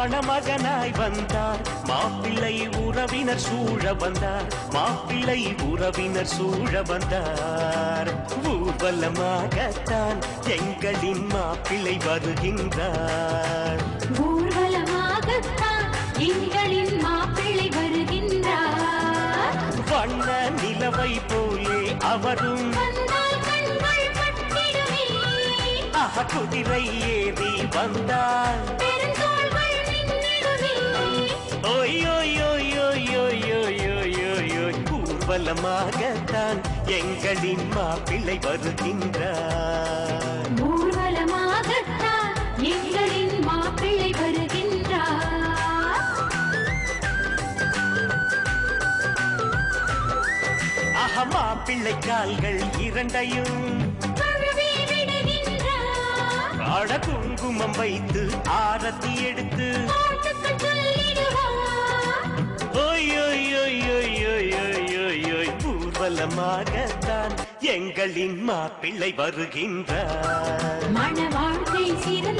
மணமகனாய் வந்தார் மாப்பிள்ளை உறவினர் சூழ வந்தார் மாப்பிள்ளை உறவினர் சூழ வந்தார் ஊர்வலமாகத்தான் எங்களின் மாப்பிள்ளை வருகின்றார் ஊர்வலமாகத்தான் எங்களின் மாப்பிள்ளை வருகின்றார் வண்ண நிலவை போலே அவரும் வந்தால் கண்கள் பட்டிடுமே அக குதிரை ஏறி வந்தார் பெருந்தோள்கள் மின்னிடுமே ஓய் ஓய் ஓய் ஓய் ஓய் ஓய் ஓய் ஓய் ஓய் ஊர்வலமாகத்தான் எங்களின் மாப்பிள்ளை வருகின்றார் ஊர்வலமாகத்தான் எங்களின் மாப்பிள்ளை வருகின்றார் அக மாப்பிள்ளை கால்கள் இரண்டையும் கழுவி விடுகின்றார் அட குங்குமம் வைத்து ஆரத்தி எடுத்து பாட்டுக்கள் சொல்லிடுவார் ஓய் ஓய் ஓய் ஓய் ஓய் ஓய் ஓய் ஓய் ஊர்வலமாகத்தான் எங்களின் மாப்பிள்ளை வருகின்றார் மண வாழ்க்கை சிறந்த